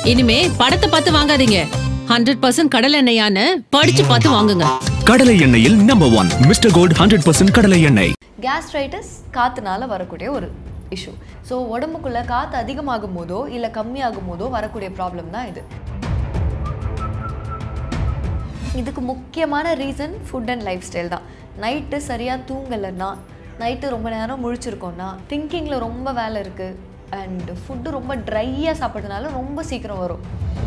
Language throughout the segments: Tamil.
இனிமே படத்தை பார்த்து வாங்காதீங்க ஹண்ட்ரட் பர்சன்ட் கடல் எண்ணெயான்னு படிச்சு பார்த்து வாங்குங்க கடலை எண்ணெயில் number one Mister Gold hundred percent கடலை எண்ணெய் கேஸ்ட்ரைட்டிஸ் காற்றுனால வரக்கூடிய ஒரு இஷ்யூ ஸோ உடம்புக்குள்ளே காற்று அதிகமாகும் போதோ இல்லை கம்மியாகும் போதோ வரக்கூடிய ப்ராப்ளம் தான் இது இதுக்கு முக்கியமான reason food and lifestyle தான் நைட்டு சரியாக தூங்கலைன்னா நைட்டு ரொம்ப நேரம் முழிச்சிருக்கோன்னா திங்கிங்கில் ரொம்ப வேலை இருக்குது அண்ட் ஃபுட்டு ரொம்ப ட்ரையாக சாப்பிட்றதுனால ரொம்ப சீக்கிரம் வரும்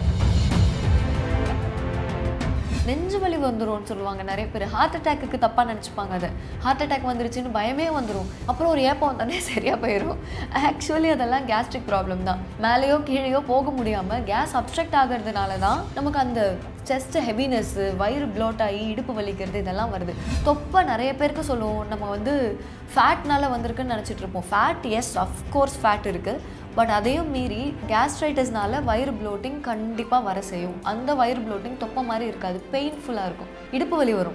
நெஞ்சு வலி வந்துரும்னு சொல்லுவாங்க நிறைய பேர் ஹார்ட் அட்டாக்குக்கு தப்பாக நினச்சிப்பாங்க அதை ஹார்ட் அட்டாக் வந்துருச்சுன்னு பயமே வந்துடும் அப்புறம் ஒரு ஏப்பம் வந்தோடனே சரியாக போயிடும் ஆக்சுவலி அதெல்லாம் கேஸ்ட்ரிக் ப்ராப்ளம் தான் மேலேயோ கீழேயோ போக முடியாமல் கேஸ் அப்ஸ்ட்ரக்ட் ஆகிறதுனால தான் நமக்கு அந்த செஸ்ட் ஹெவினஸ்ஸு வயிறு ப்ளோட் ஆகி இடுப்பு வலிக்கிறது இதெல்லாம் வருது தொப்பை நிறைய பேருக்கு சொல்லுவோம் நம்ம வந்து ஃபேட்னால வந்திருக்குன்னு நினச்சிட்டு இருப்போம் ஃபேட் எஸ் அஃப்கோர்ஸ் ஃபேட் இருக்குது பட் அதையும் மீறி கேஸ்ட்ரைட்டிஸ்னால வயிறு ப்ளோட்டிங் கண்டிப்பாக வர செய்யும் அந்த வயிறு ப்ளோட்டிங் தொப்பை மாதிரி இருக்காது பெயின்ஃபுல்லாக இருக்கும் இடுப்பு வலி வரும்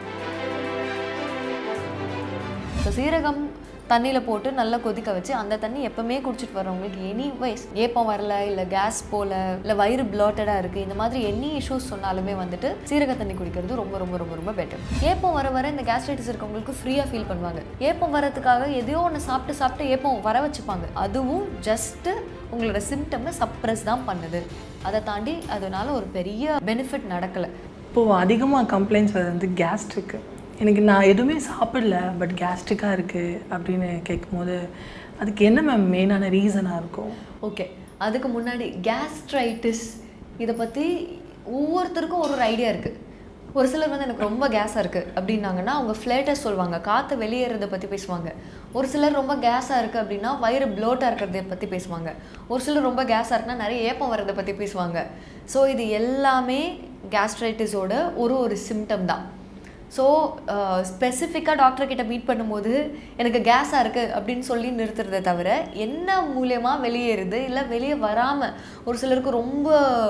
ஸோ சீரகம் தண்ணியில் போட்டு நல்லா கொதிக்க வச்சு அந்த தண்ணி எப்பவுமே குடிச்சிட்டு வரவங்களுக்கு எனி வைஸ் ஏப்பம் வரல இல்லை கேஸ் போல இல்லை வயிறு பிளாட்டடாக இருக்குது இந்த மாதிரி எனி இஷ்யூஸ் சொன்னாலுமே வந்துட்டு சீரக தண்ணி குடிக்கிறது ரொம்ப ரொம்ப ரொம்ப ரொம்ப பெட்டர் ஏப்பம் வர வர இந்த கேஸ்ட்ரைட்டிஸ் இருக்கவங்களுக்கு ஃப்ரீயாக ஃபீல் பண்ணுவாங்க ஏப்பம் வரதுக்காக எதையோ ஒன்று சாப்பிட்டு சாப்பிட்டு ஏப்பம் வர வச்சுப்பாங்க அதுவும் ஜஸ்ட்டு உங்களோட சிம்டமை சப்ரஸ் தான் பண்ணுது அதை தாண்டி அதனால ஒரு பெரிய பெனிஃபிட் நடக்கலை இப்போது அதிகமாக கம்ப்ளைண்ட்ஸ் வருது வந்து கேஸ்ட்ரிக்கு எனக்கு நான் எதுவுமே சாப்பிடல பட் கேஸ்ட்ரிக்காக இருக்குது அப்படின்னு கேட்கும்போது அதுக்கு என்ன மேம் மெயினான ரீசனாக இருக்கும் ஓகே அதுக்கு முன்னாடி கேஸ்ட்ரைட்டிஸ் இதை பற்றி ஒவ்வொருத்தருக்கும் ஒரு ஒரு ஐடியா இருக்குது ஒரு சிலர் வந்து எனக்கு ரொம்ப கேஸாக இருக்குது அப்படின்னாங்கன்னா அவங்க ஃப்ளேட்டஸ் சொல்லுவாங்க காற்று வெளியேறதை பற்றி பேசுவாங்க ஒரு சிலர் ரொம்ப கேஸாக இருக்குது அப்படின்னா வயிறு ப்ளோட்டாக இருக்கிறத பற்றி பேசுவாங்க ஒரு சிலர் ரொம்ப கேஸாக இருக்குன்னா நிறைய ஏப்பம் வர்றதை பற்றி பேசுவாங்க ஸோ இது எல்லாமே கேஸ்ட்ரைட்டிஸோட ஒரு ஒரு சிம்டம் தான் ஸோ ஸ்பெசிஃபிக்காக டாக்டர் கிட்ட மீட் பண்ணும்போது எனக்கு கேஸாக இருக்குது அப்படின்னு சொல்லி நிறுத்துறதை தவிர என்ன மூலியமாக வெளியேறுது இல்லை வெளியே வராமல் ஒரு சிலருக்கு ரொம்ப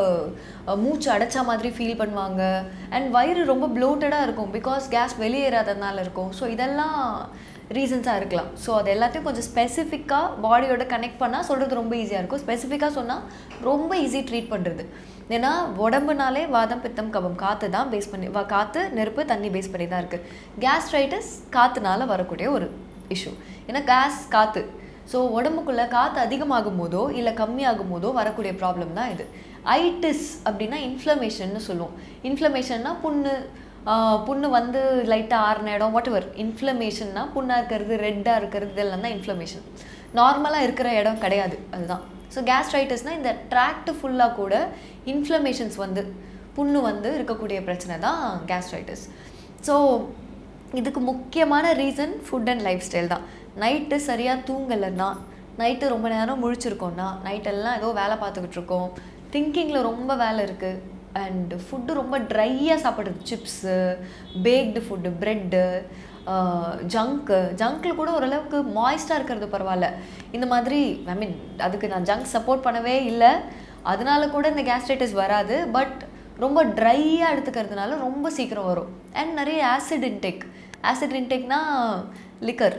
அஹ், மூச்சு அடைச்ச மாதிரி ஃபீல் பண்ணுவாங்க அண்ட் வயிறு ரொம்ப ப்ளோட்டடாக இருக்கும் பிகாஸ் கேஸ் வெளியேறாததுனால இருக்கும் ஸோ இதெல்லாம் ரீசன்ஸாக இருக்கலாம் ஸோ அது எல்லாத்தையும் கொஞ்சம் ஸ்பெசிஃபிக்காக பாடியோட கனெக்ட் பண்ணால் சொல்கிறது ரொம்ப ஈஸியாக இருக்கும் ஸ்பெசிஃபிக்காக சொன்னால் ரொம்ப ஈஸி ட்ரீட் பண்ணுறது ஏன்னா உடம்புனாலே வாதம் பித்தம் கபம் காற்று தான் பேஸ் பண்ணி வா காற்று நெருப்பு தண்ணி பேஸ் பண்ணி தான் இருக்குது கேஸ்ட்ரைட்டிஸ் காற்றுனால வரக்கூடிய ஒரு இஷ்யூ ஏன்னா கேஸ் காற்று ஸோ உடம்புக்குள்ளே காற்று அதிகமாகும் போதோ இல்லை கம்மியாகும் போதோ வரக்கூடிய ப்ராப்ளம் தான் இது ஐட்டிஸ் அப்படின்னா இன்ஃப்ளமேஷன்னு சொல்லுவோம் இன்ஃப்ளமேஷன்னா புண்ணு ஆஹ் புண்ணு வந்து லைட்டாக ஆறுன இடம் வாட் எவர் இன்ஃப்ளமேஷன்னா புண்ணாக இருக்கிறது ரெட்டாக இருக்கிறது இதெல்லாம் தான் இன்ஃப்ளமேஷன் நார்மலாக இருக்கிற இடம் கிடையாது அதுதான் ஸோ கேஸ்ட்ரைட்டிஸ்னால் இந்த ட்ராக்ட் ஃபுல்லாக கூட இன்ஃப்ளமேஷன்ஸ் வந்து புண்ணு வந்து இருக்கக்கூடிய பிரச்சனை தான் கேஸ்ட்ரைட்டிஸ் ஸோ இதுக்கு முக்கியமான reason food and lifestyle தான் நைட்டு சரியாக தூங்கலைன்னா நைட்டு ரொம்ப நேரம் முழிச்சிருக்கோம்னா நைட்டெல்லாம் ஏதோ வேலை பார்த்துக்கிட்டு இருக்கோம் திங்கிங்கில் ரொம்ப வேலை இருக்குது அண்ட் ஃபுட்டு ரொம்ப ட்ரையாக சாப்பிட்றது chips baked food bread junk ஜங்க்கில் கூட ஓரளவுக்கு மாய்ஸ்டாக இருக்கிறது பரவாயில்ல இந்த மாதிரி ஐ மீன் அதுக்கு நான் ஜங்க் சப்போர்ட் பண்ணவே இல்லை அதனால கூட இந்த கேஸ்ட்ரைட்டிஸ் வராது பட் ரொம்ப ட்ரையாக எடுத்துக்கிறதுனால ரொம்ப சீக்கிரம் வரும் அண்ட் நிறைய ஆசிட் இன்டேக் ஆசிட் இன்டேக்னா லிக்கர்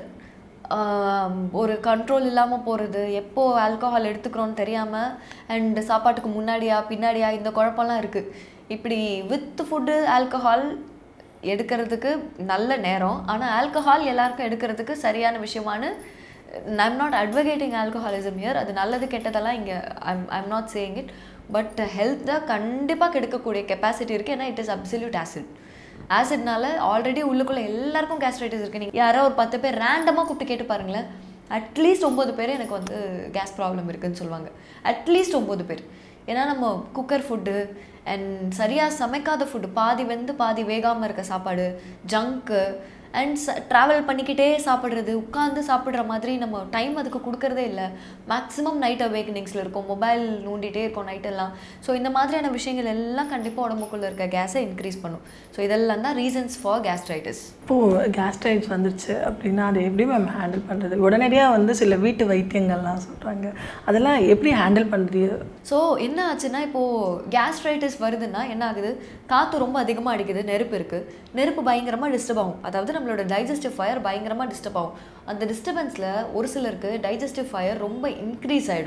ஒரு கண்ட்ரோல் இல்லாமல் போகிறது எப்போ ஆல்கஹால் எடுத்துக்கிறோன்னு தெரியாமல் அண்ட் சாப்பாட்டுக்கு முன்னாடியா பின்னாடியா இந்த குழப்பம்லாம் இருக்குது இப்படி வித் ஃபுட்டு ஆல்கஹால் எடுக்கிறதுக்கு நல்ல நேரம் ஆனால் ஆல்கஹால் எல்லாருக்கும் எடுக்கிறதுக்கு சரியான விஷயமானு I'm not advocating alcoholism here அது நல்லது கெட்டதெல்லாம் இங்கே I'm I'm not saying it but ஹெல்த்தை கண்டிப்பாக கெடுக்கக்கூடிய கெப்பாசிட்டி இருக்குது ஏன்னா இட் இஸ் அப்சல்யூட் ஆசிட் ஆசிட்னால ஆல்ரெடி உள்ளுக்குள்ளே எல்லாருக்கும் கேஸ்ட்ரைட்டிஸ் இருக்குது நீங்கள் யாரோ ஒரு பத்து பேர் ரேண்டமாக கூப்பிட்டு கேட்டு பாருங்களேன் அட்லீஸ்ட் ஒம்பது பேர் எனக்கு வந்து கேஸ் ப்ராப்ளம் இருக்குன்னு சொல்லுவாங்க அட்லீஸ்ட் ஒம்பது பேர் ஏன்னா நம்ம குக்கர் ஃபுட்டு அண்ட் சரியாக சமைக்காத ஃபுட்டு பாதி வெந்து பாதி வேகாமல் இருக்க சாப்பாடு ஜங்க்கு அண்ட் ட்ராவல் பண்ணிக்கிட்டே சாப்பிட்றது உட்காந்து சாப்பிட்ற மாதிரி நம்ம டைம் அதுக்கு கொடுக்கறதே இல்லை மேக்ஸிமம் நைட் அவேக்கனிங்ஸில் இருக்கும் மொபைல் நோண்டிகிட்டே இருக்கும் நைட்டெல்லாம் ஸோ இந்த மாதிரியான விஷயங்கள் எல்லாம் கண்டிப்பாக உடம்புக்குள்ளே இருக்க கேஸை இன்க்ரீஸ் பண்ணும் ஸோ இதெல்லாம் தான் ரீசன்ஸ் ஃபார் கேஸ்ட்ரைட்டிஸ் இப்போது கேஸ்ட்ரைட்ஸ் வந்துருச்சு அப்படின்னா அதை எப்படி மேம் ஹேண்டில் பண்ணுறது உடனடியாக வந்து சில வீட்டு வைத்தியங்கள்லாம் சொல்கிறாங்க அதெல்லாம் எப்படி ஹேண்டில் பண்ணுறது ஸோ என்ன ஆச்சுன்னா இப்போது கேஸ்ட்ரைட்டிஸ் வருதுன்னா என்ன ஆகுது காற்று ரொம்ப அதிகமாக அடிக்குது நெருப்பு இருக்குது நெருப்பு பயங்கரமாக டிஸ்டர்ப் ஆகும் அதாவது நம்மளோட டைஜஸ்டிவ் ஃபயர் பயங்கரமாக டிஸ்டர்ப் ஆகும் அந்த டிஸ்டர்பன்ஸில் ஒரு சிலருக்கு டைஜஸ்டிவ் ஃபயர் ரொம்ப இன்க்ரீஸ் ஆகிடும்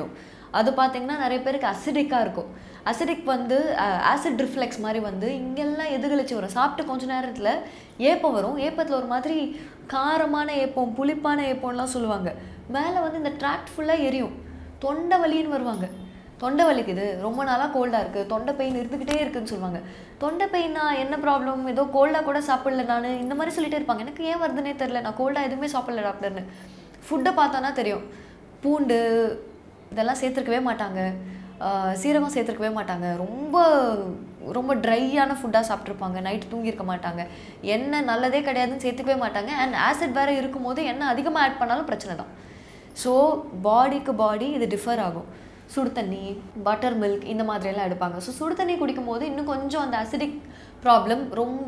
அது பார்த்தீங்கன்னா நிறைய பேருக்கு அசிடிக்காக இருக்கும் அசிடிக் வந்து ஆசிட் ரிஃப்ளெக்ஸ் மாதிரி வந்து இங்கெல்லாம் எதுகழிச்சு வரும் சாப்பிட்டு கொஞ்ச நேரத்தில் ஏப்பம் வரும் ஏப்பத்தில் ஒரு மாதிரி காரமான ஏப்பம் புளிப்பான ஏப்பம்லாம் சொல்லுவாங்க மேலே வந்து இந்த ட்ராக்ட் ஃபுல்லாக எரியும் தொண்டை வலின்னு வருவாங்க தொண்டை வலிக்குது ரொம்ப நாளாக கோல்டாக இருக்குது தொண்டை பெயின் இருந்துக்கிட்டே இருக்குன்னு சொல்லுவாங்க தொண்டை பெயினா என்ன ப்ராப்ளம் ஏதோ கோல்டாக கூட சாப்பிடல நான் இந்த மாதிரி சொல்லிட்டே இருப்பாங்க எனக்கு ஏன் வருதுன்னே தெரில நான் கோல்டாக எதுவுமே சாப்பிடல டாக்டர்னு ஃபுட்டை பார்த்தோன்னா தெரியும் பூண்டு இதெல்லாம் சேர்த்துருக்கவே மாட்டாங்க ஆஹ் சீரகம் சேர்த்துருக்கவே மாட்டாங்க ரொம்ப ரொம்ப ட்ரையான ஃபுட்டாக சாப்பிட்ருப்பாங்க நைட் தூங்கியிருக்க மாட்டாங்க எண்ணெய் நல்லதே கிடையாதுன்னு சேர்த்துக்கவே மாட்டாங்க அண்ட் ஆசிட் வேறு இருக்கும்போது எண்ணெய் அதிகமாக ஆட் பண்ணாலும் பிரச்சனை தான் ஸோ பாடிக்கு பாடி இது டிஃபர் ஆகும் சுடு தண்ணி பட்டர் மில்க் இந்த மாதிரியெல்லாம் எடுப்பாங்க ஸோ சுடு தண்ணி குடிக்கும் போது இன்னும் கொஞ்சம் அந்த அசிடிக் ப்ராப்ளம் ரொம்ப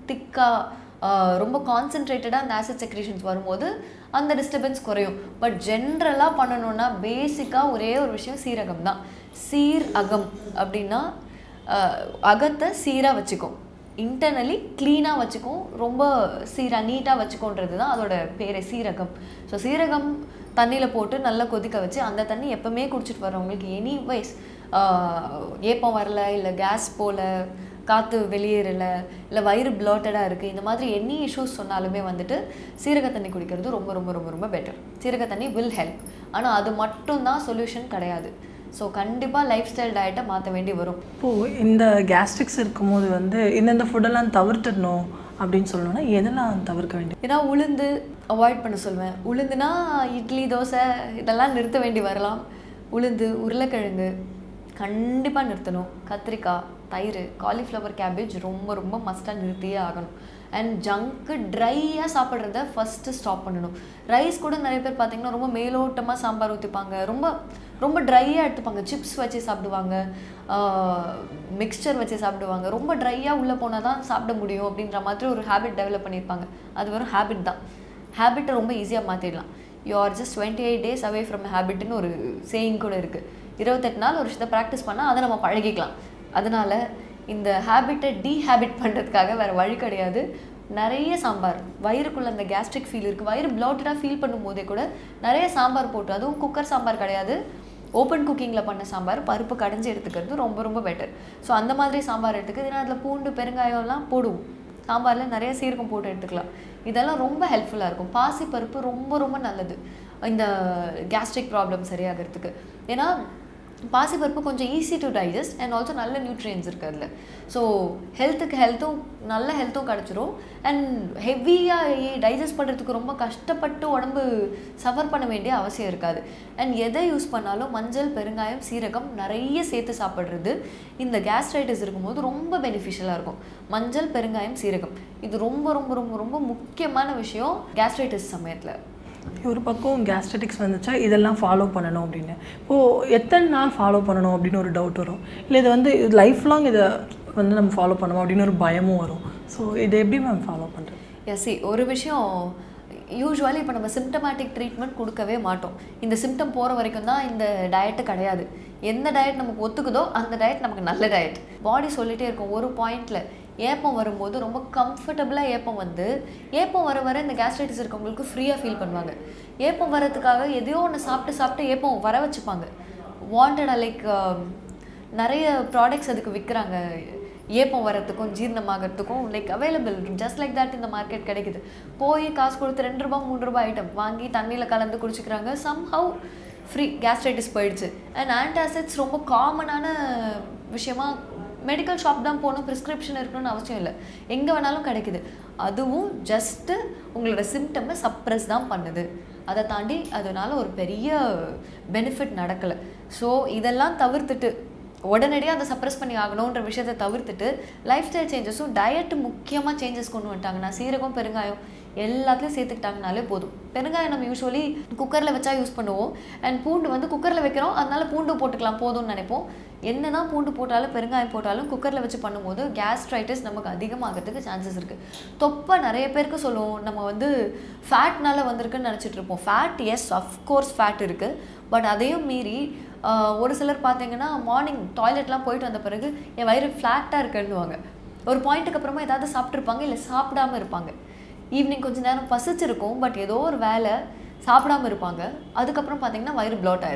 திக்காக ரொம்ப கான்சென்ட்ரேட்டடாக அந்த ஆசிட் செக்ரேஷன்ஸ் வரும்போது அந்த டிஸ்டர்பன்ஸ் குறையும் பட் ஜென்ரலாக பண்ணணும்னா பேசிக்காக ஒரே ஒரு விஷயம் சீரகம் தான் சீர் அகம் அப்படின்னா ஆஹ், அகத்தை சீராக வச்சுக்கும் இன்டர்னலி க்ளீனாக வச்சுக்கும் ரொம்ப சீராக நீட்டாக வச்சுக்கோன்றது தான் அதோட பேரே சீரகம் ஸோ சீரகம் தண்ணியில் போட்டு நல்லா கொதிக்க வச்சு அந்த தண்ணி எப்பவுமே குடிச்சிட்டு வரவங்களுக்கு எனி வைஸ் ஏப்பம் வரல இல்லை கேஸ் போல காற்று வெளியேறல இல்லை வயிறு பிளாட்டடாக இருக்குது இந்த மாதிரி எனி இஷ்யூஸ் சொன்னாலுமே வந்துட்டு சீரக தண்ணி குடிக்கிறது ரொம்ப ரொம்ப ரொம்ப ரொம்ப பெட்டர் சீரக தண்ணி வில் ஹெல்ப் ஆனால் அது மட்டும்தான் சொல்யூஷன் கிடையாது ஸோ கண்டிப்பாக லைஃப் ஸ்டைல் டயட்டை மாற்ற வேண்டி வரும் இப்போது இந்த கேஸ்ட்ரிக்ஸ் இருக்கும்போது வந்து இந்தந்த ஃபுட்டெல்லாம் தவிர்த்துடணும் அப்படின்னு சொல்லணும்னா எதெல்லாம் தவிர்க்க வேண்டிய ஏன்னா உளுந்து அவாய்ட் பண்ண சொல்லுவேன் உளுந்துனா இட்லி தோசை இதெல்லாம் நிறுத்த வேண்டி வரலாம் உளுந்து உருளைக்கிழங்கு கண்டிப்பாக நிறுத்தணும் கத்திரிக்காய் தயிர் காலிஃப்ளவர் கேபேஜ் ரொம்ப ரொம்ப மஸ்ட்டாக நிறுத்தியே ஆகணும் அண்ட் ஜங்க்கு ட்ரையாக சாப்பிட்றத ஃபஸ்ட்டு ஸ்டாப் பண்ணணும் ரைஸ் கூட நிறைய பேர் பார்த்தீங்கன்னா ரொம்ப மேலோட்டமாக சாம்பார் ஊற்றிப்பாங்க ரொம்ப ரொம்ப ட்ரையாக எடுத்துப்பாங்க சிப்ஸ் வச்சு சாப்பிடுவாங்க மிக்சர் வச்சு சாப்பிடுவாங்க ரொம்ப ட்ரையாக உள்ளே போனால் தான் சாப்பிட முடியும் அப்படின்ற மாதிரி ஒரு ஹேபிட் டெவலப் பண்ணியிருப்பாங்க அது வெறும் ஹேபிட் தான் ஹேபிட்டை ரொம்ப ஈஸியாக மாற்றிடலாம் you are just twenty eight days away from ஹேபிட்னு ஒரு சேயிங் கூட இருக்குது இருபத்தெட்டு நாள் ஒரு விஷயத்தை ப்ராக்டிஸ் பண்ணால் அதை நம்ம பழகிக்கலாம் அதனால இந்த ஹேபிட்டை டீஹேபிட் பண்ணுறதுக்காக வேறு வழி கிடையாது நிறைய சாம்பார் வயிறுக்குள்ள அந்த கேஸ்ட்ரிக் ஃபீல் இருக்குது வயிறு பிளாட்டடாக ஃபீல் பண்ணும்போதே கூட நிறைய சாம்பார் போட்டு அதுவும் குக்கர் சாம்பார் கிடையாது ஓப்பன் குக்கிங்கில் பண்ண சாம்பார் பருப்பு கடைஞ்சி எடுத்துக்கிறது ரொம்ப ரொம்ப பெட்டர் ஸோ அந்த மாதிரி சாம்பார் எடுத்துக்கிறது ஏன்னா அதில் பூண்டு பெருங்காயம்லாம் போடுவோம் சாம்பாரில் நிறைய சீரகம் போட்டு எடுத்துக்கலாம் இதெல்லாம் ரொம்ப ஹெல்ப்ஃபுல்லாக இருக்கும் பாசி பருப்பு ரொம்ப ரொம்ப நல்லது இந்த கேஸ்ட்ரிக் ப்ராப்ளம் சரியாகிறதுக்கு ஏன்னா பாசிப்பருப்பு கொஞ்சம் easy to digest and also நல்ல நியூட்ரியன்ஸ் இருக்குது அதில் ஸோ ஹெல்த்துக்கு ஹெல்த்தும் நல்ல ஹெல்த்தும் கிடச்சிரும் அண்ட் ஹெவியாக டைஜஸ்ட் பண்ணுறதுக்கு ரொம்ப கஷ்டப்பட்டு உடம்பு சஃபர் பண்ண வேண்டிய அவசியம் இருக்காது அண்ட் எதை யூஸ் பண்ணாலும் மஞ்சள் பெருங்காயம் சீரகம் நிறைய சேர்த்து சாப்பிட்றது இந்த கேஸ்ட்ரைட்டிஸ் இருக்கும்போது ரொம்ப பெனிஃபிஷியலாக இருக்கும் மஞ்சள் பெருங்காயம் சீரகம் இது ரொம்ப ரொம்ப ரொம்ப ரொம்ப முக்கியமான விஷயம் கேஸ்ட்ரைட்டிஸ் சமயத்தில் ஒரு பக்கம் கேஸ்ட்ரட்டிக்ஸ் வந்துச்சா இதெல்லாம் ஃபாலோ பண்ணணும் அப்படின்னு இப்போது எத்தனை நாள் ஃபாலோ பண்ணணும் அப்படின்னு ஒரு டவுட் வரும் இல்லை இது வந்து லைஃப் லாங் இதை வந்து நம்ம ஃபாலோ பண்ணுவோம் அப்படின்னு ஒரு பயமும் வரும் ஸோ இதை எப்படி மேம் ஃபாலோ பண்ணுறது எஸ் ஒரு விஷயம் யூஸ்வலி இப்போ நம்ம சிம்டமேட்டிக் ட்ரீட்மெண்ட் கொடுக்கவே மாட்டோம் இந்த சிம்டம் போகிற வரைக்கும் தான் இந்த டயட்டு கிடையாது எந்த டயட் நமக்கு ஒத்துக்குதோ அந்த டயட் நமக்கு நல்ல டயட் பாடி சொல்லிட்டே இருக்கும் ஒரு பாயிண்டில் ஏப்பம் வரும்போது ரொம்ப கம்ஃபர்டபுளாக ஏப்பம் வந்து ஏப்பம் வர வர இந்த கேஸ்ட்ரைட்டிஸ் இருக்கவங்களுக்கு ஃப்ரீயாக ஃபீல் பண்ணுவாங்க ஏப்பம் வரதுக்காக எதையோ ஒன்று சாப்பிட்டு சாப்பிட்டு ஏப்பம் வர வச்சுப்பாங்க வாண்டடாக லைக் நிறைய ப்ராடக்ட்ஸ் அதுக்கு விற்கிறாங்க ஏப்பம் வரத்துக்கும் ஜீரணமாகறதுக்கும் like available just like that இந்த மார்க்கெட் கிடைக்குது போய் காசு கொடுத்து ரெண்டு ரூபா மூணு ரூபாய் ஐட்டம் வாங்கி தண்ணியில் கலந்து குடிச்சிக்கிறாங்க சம்ஹவ் ஃப்ரீ கேஸ்ட்ரைட்டிஸ் போயிடுச்சு அண்ட் ஆன்டாசிட்ஸ் ரொம்ப காமனான விஷயமா மெடிக்கல் ஷாப் தான் போகணும் ப்ரிஸ்கிரிப்ஷன் இருக்கணும்னு அவசியம் இல்லை எங்கே வேணாலும் கிடைக்குது அதுவும் ஜஸ்ட்டு உங்களோட சிம்டமை சப்ரஸ் தான் பண்ணுது அதை தாண்டி அதனால ஒரு பெரிய பெனிஃபிட் நடக்கலை ஸோ இதெல்லாம் தவிர்த்துட்டு உடனடியாக அதை சப்ரஸ் பண்ணி ஆகணுன்ற விஷயத்தை தவிர்த்துட்டு லைஃப் ஸ்டைல் சேஞ்சஸும் டயட் முக்கியமாக சேஞ்சஸ் கொண்டு வந்துட்டாங்கன்னா சீரகம் பெருங்காயம் எல்லாத்தையும் சேர்த்துக்கிட்டாங்கனாலே போதும் பெருங்காயம் நம்ம யூஸ்வலி குக்கரில் வச்சா யூஸ் பண்ணுவோம் அண்ட் பூண்டு வந்து குக்கரில் வைக்கிறோம் அதனால பூண்டு போட்டுக்கலாம் போதும்னு நினைப்போம் என்ன தான் பூண்டு போட்டாலும் பெருங்காயம் போட்டாலும் குக்கரில் வச்சு பண்ணும்போது கேஸ்ட்ரைட்டிஸ் நமக்கு அதிகமாகிறதுக்கு சான்சஸ் இருக்குது தொப்பை நிறைய பேருக்கு சொல்லுவோம் நம்ம வந்து ஃபேட்னால வந்திருக்குன்னு நினச்சிட்டு இருப்போம் ஃபேட் எஸ் அஃப்கோர்ஸ் ஃபேட் இருக்குது பட் அதையும் மீறி ஆஹ், ஒரு சிலர் பார்த்தீங்கன்னா மார்னிங் டாய்லெட்லாம் போயிட்டு வந்த பிறகு என் வயிறு ஃப்ளாட்டாக இருக்குன்னுவாங்க ஒரு பாயிண்ட்டுக்கு அப்புறமா ஏதாவது சாப்பிட்ருப்பாங்க இல்லை சாப்பிடாம இருப்பாங்க ஈவினிங் கொஞ்ச நேரம் பசிச்சிருக்கும் பட் ஏதோ ஒரு வேலை சாப்பிடாம இருப்பாங்க அதுக்கப்புறம் பார்த்தீங்கன்னா வயிறு ப்ளாட் ஆயிருக்கும்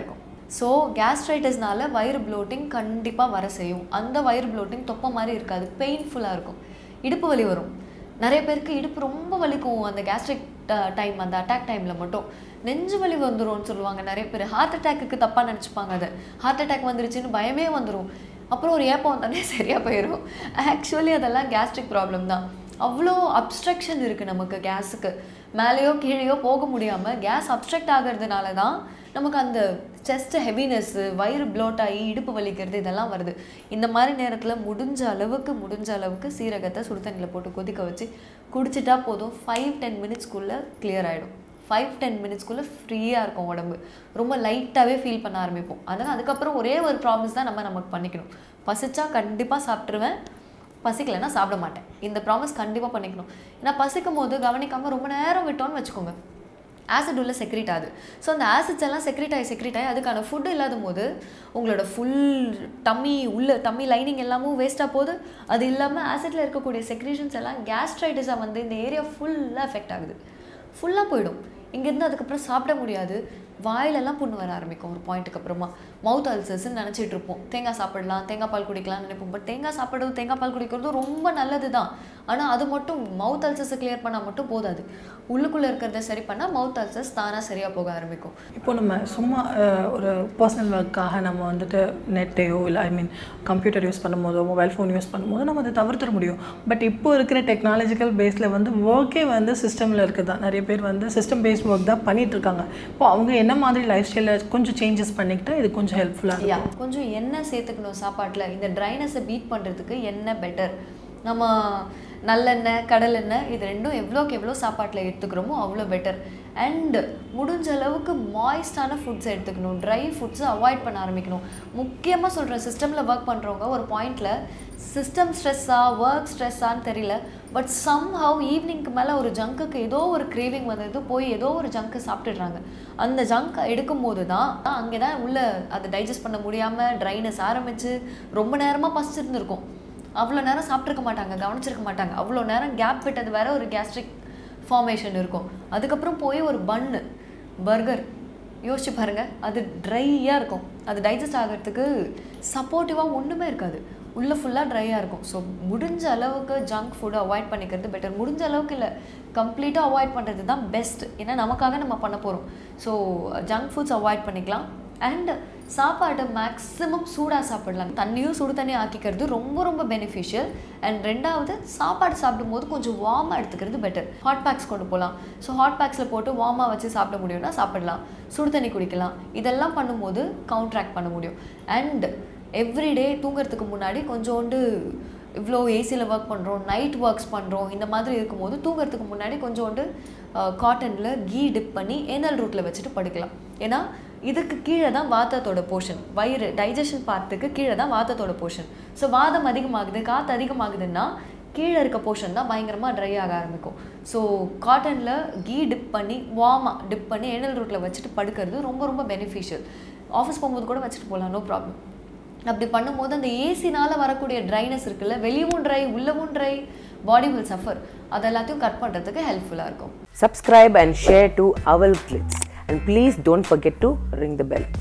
ஸோ கேஸ்ட்ரைட்டிஸ்னால வயிறு ப்ளோட்டிங் கண்டிப்பாக வர செய்யும் அந்த வயிறு ப்ளோட்டிங் தொப்பை மாதிரி இருக்காது பெயின்ஃபுல்லாக இருக்கும் இடுப்பு வலி வரும் நிறைய பேருக்கு இடுப்பு ரொம்ப வலிக்கும் அந்த கேஸ்ட்ரிக் டைம் அந்த அட்டாக் டைமில் மட்டும் நெஞ்சு வலி வந்துரும்னு சொல்லுவாங்க நிறைய பேர் ஹார்ட் அட்டாக்குக்கு தப்பாக நினச்சிப்பாங்க அதை ஹார்ட் அட்டாக் வந்துருச்சுன்னு பயமே வந்துடும் அப்புறம் ஒரு ஏப்பம் வந்தானே சரியாக போயிடும் ஆக்சுவலி அதெல்லாம் கேஸ்ட்ரிக் ப்ராப்ளம் தான் அவ்வளோ அப்ஸ்ட்ரக்ஷன் இருக்குது நமக்கு கேஸுக்கு மேலேயோ கீழேயோ போக முடியாமல் கேஸ் அப்ஸ்ட்ரக்ட் ஆகிறதுனால தான் நமக்கு அந்த செஸ்ட் ஹெவினஸ்ஸு வயிறு ப்ளோட் ஆகி இடுப்பு வலிக்கிறது இதெல்லாம் வருது இந்த மாதிரி நேரத்தில் முடிஞ்ச அளவுக்கு முடிஞ்ச அளவுக்கு சீரகத்தை சுடு தண்ணியில் போட்டு கொதிக்க வச்சு குடிச்சிட்டா போதும் ஃபைவ் டென் மினிட்ஸ்க்குள்ளே clear ஆகிடும் ஃபைவ் டென் மினிட்ஸ்க்குள்ளே ஃப்ரீயாக இருக்கும் உடம்பு ரொம்ப லைட்டாகவே ஃபீல் பண்ண ஆரம்பிப்போம் அதனால் அதுக்கப்புறம் ஒரே ஒரு ப்ராமிஸ் தான் நம்ம நமக்கு பண்ணிக்கணும் பசிச்சா கண்டிப்பாக சாப்பிட்ருவேன் பசிக்கலைன்னா சாப்பிட மாட்டேன் இந்த ப்ராமிஸ் கண்டிப்பாக பண்ணிக்கணும் ஏன்னா பசிக்கும் போது கவனிக்காமல் ரொம்ப நேரம் விட்டோம்னு வச்சுக்கோங்க ஆசிட் உள்ள செக்ரேட் ஆகுது ஸோ அந்த ஆசிட்ஸ் எல்லாம் செக்ரேட் ஆகி செக்ரேட் ஆகி அதுக்கான ஃபுட்டு இல்லாத போது உங்களோட ஃபுல் டம்மி உள்ள டம்மி லைனிங் எல்லாமும் வேஸ்ட்டாக போகுது அது இல்லாமல் ஆசிட்டில் இருக்கக்கூடிய செக்ரேஷன்ஸ் எல்லாம் கேஸ்ட்ரைட்டிஸாக வந்து இந்த ஏரியா ஃபுல்லாக எஃபெக்ட் ஆகுது ஃபுல்லாக போயிடும் இங்கேருந்து அதுக்கப்புறம் சாப்பிட முடியாது வாயிலெல்லாம் புண்ணு வர ஆரம்பிக்கும் ஒரு பாயிண்ட்டுக்கு அப்புறமா மவுத் அல்சர்ஸ்ன்னு நினச்சிட்டு இருப்போம் தேங்காய் சாப்பிடலாம் தேங்காய் பால் குடிக்கலாம்னு நினைப்போம் பட் தேங்காய் சாப்பிட்றது தேங்காய் பால் குடிக்கிறதும் ரொம்ப நல்லது தான் ஆனால் அது மட்டும் மவுத் அல்சர்ஸை கிளியர் பண்ணால் மட்டும் போதாது உள்ளுக்குள்ளே இருக்கிறத சரி பண்ணால் மவுத் அல்சர்ஸ் தானாக சரியாக போக ஆரம்பிக்கும் இப்போ நம்ம சும்மா அஹ், ஒரு பர்சனல் ஒர்க்காக நம்ம வந்துட்டு நெட்டையோ இல்லை ஐ மீன் கம்ப்யூட்டர் யூஸ் பண்ணும்போதோ மொபைல் ஃபோன் யூஸ் பண்ணும்போது நம்ம அதை தவிர்த்துட முடியும் பட் இப்போ இருக்கிற டெக்னாலஜிக்கல் பேஸில் வந்து ஒர்க்கே வந்து சிஸ்டமில் இருக்குது தான் நிறைய பேர் வந்து சிஸ்டம் பேஸ்ட் ஒர்க் தான் பண்ணிட்டு இருக்காங்க இப்போ அவங்க என்ன மாதிரி லைஃப் ஸ்டைலில் கொஞ்சம் சேஞ்சஸ் பண்ணிக்கிட்டா இது கொஞ்சம் ஹெல்ப்ஃபுல்லாக யா கொஞ்சம் எண்ணெய் சேர்த்துக்கணும் சாப்பாட்டில் இந்த ட்ரைனஸை பீட் பண்ணுறதுக்கு எண்ணெய் பெட்டர் நம்ம நல்லெண்ணெய் கடலெண்ணெய் இது ரெண்டும் எவ்வளோக்கு எவ்வளோ சாப்பாட்டில் எடுத்துக்கிறோமோ அவ்வளோ பெட்டர் அண்ட் முடிஞ்ச அளவுக்கு மாய்ஸ்டான ஃபுட்ஸ் எடுத்துக்கணும் ட்ரை ஃபுட்ஸை அவாய்ட் பண்ண ஆரம்பிக்கணும் முக்கியமாக சொல்கிறேன் சிஸ்டமில் ஒர்க் பண்ணுறவங்க ஒரு பாயிண்டில் சிஸ்டம் ஸ்ட்ரெஸ்ஸா ஒர்க் ஸ்ட்ரெஸ்ஸான்னு தெரியல பட் சம் ஹவ் ஈவினிங்க்கு மேலே ஒரு ஜங்குக்கு ஏதோ ஒரு கிரேவிங் வந்தது போய் ஏதோ ஒரு ஜங்க்கு சாப்பிட்டுடுறாங்க அந்த ஜங்க் எடுக்கும் போது தான் அங்கே தான் உள்ள அதை டைஜஸ்ட் பண்ண முடியாமல் ட்ரைனஸ் ஆரம்பித்து ரொம்ப நேரமாக பசிச்சிருந்துருக்கும் அவ்வளோ நேரம் சாப்பிட்ருக்க மாட்டாங்க கவனிச்சிருக்க மாட்டாங்க அவ்வளோ நேரம் கேப் விட்டது வேற ஒரு கேஸ்ட்ரிக் ஃபார்மேஷன் இருக்கும் அதுக்கப்புறம் போய் ஒரு பன்னு பர்கர் யோசிச்சு பாருங்க அது ட்ரையாக இருக்கும் அது டைஜஸ்ட் ஆகிறதுக்கு சப்போர்ட்டிவாக ஒன்றுமே இருக்காது உள்ள ஃபுல்லாக ட்ரையாக இருக்கும் ஸோ முடிஞ்ச அளவுக்கு ஜங்க் ஃபுட்டை அவாய்ட் பண்ணிக்கிறது பெட்டர் முடிஞ்ச அளவுக்கு இல்லை கம்ப்ளீட்டாக அவாய்ட் பண்ணுறது தான் பெஸ்ட் ஏன்னா நமக்காக நம்ம பண்ண போகிறோம் ஸோ ஜங்க் ஃபுட்ஸ் அவாய்ட் பண்ணிக்கலாம் அண்ட் சாப்பாடு மேக்ஸிமம் சூடாக சாப்பிடலாம் தண்ணியும் சுடு தண்ணி ஆக்கிக்கிறது ரொம்ப ரொம்ப பெனிஃபிஷியல் அண்ட் ரெண்டாவது சாப்பாடு சாப்பிடும்போது கொஞ்சம் வார்மாக எடுத்துக்கிறது பெட்டர் ஹாட் பேக்ஸ் கொண்டு போகலாம் ஸோ ஹாட் பேக்ஸில் போட்டு வார்மாக வச்சு சாப்பிட முடியும்னா சாப்பிடலாம் சுடு தண்ணி குடிக்கலாம் இதெல்லாம் பண்ணும்போது கவுண்ட்ராக்ட் பண்ண முடியும் அண்ட் எவ்ரிடே தூங்குறதுக்கு முன்னாடி கொஞ்சோண்டு இவ்வளோ ஏசியில் ஒர்க் பண்ணுறோம் நைட் ஒர்க்ஸ் பண்ணுறோம் இந்த மாதிரி இருக்கும்போது தூங்குறதுக்கு முன்னாடி கொஞ்சோண்டு காட்டனில் கீ டிப் பண்ணி ஏனல் ரூட்டில் வச்சுட்டு படுக்கலாம் ஏன்னா இதுக்கு கீழே தான் வாதத்தோட போர்ஷன் வயிறு டைஜஷன் பார்ட்டுக்கு கீழே தான் வாதத்தோட போர்ஷன் ஸோ வாதம் அதிகமாகுது காற்று அதிகமாகுதுன்னா கீழே இருக்க போர்ஷன் தான் பயங்கரமாக ட்ரை ஆக ஆரம்பிக்கும் ஸோ காட்டனில் கீ டிப் பண்ணி வார்மாக டிப் பண்ணி ஏனல் ரூட்டில் வச்சுட்டு படுக்கிறது ரொம்ப ரொம்ப பெனிஃபிஷியல் ஆஃபீஸ் போகும்போது கூட வச்சுட்டு போகலாம் நோ ப்ராப்ளம் அப்படி பண்ணும்போது அந்த ஏசினால வரக்கூடிய ட்ரைனஸ் இருக்குல்ல வெளியவும் ட்ரை உள்ளவும் ட்ரை பாடி வில் சஃபர் அது எல்லாத்தையும் கட் பண்ணுறதுக்கு ஹெல்ப்ஃபுல்லாக இருக்கும் Subscribe and share to Owl Glitz. And please don't forget to ring the bell.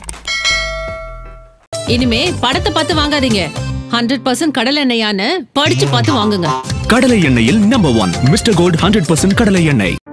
இனிமே படத்தை பார்த்து வாங்காதீங்க ஹண்ட்ரட் பர்சன்ட் கடல் எண்ணெயான்னு படிச்சு பார்த்து வாங்குங்க கடலை எண்ணெயில் number one Mister Gold hundred percent கடலை எண்ணெய்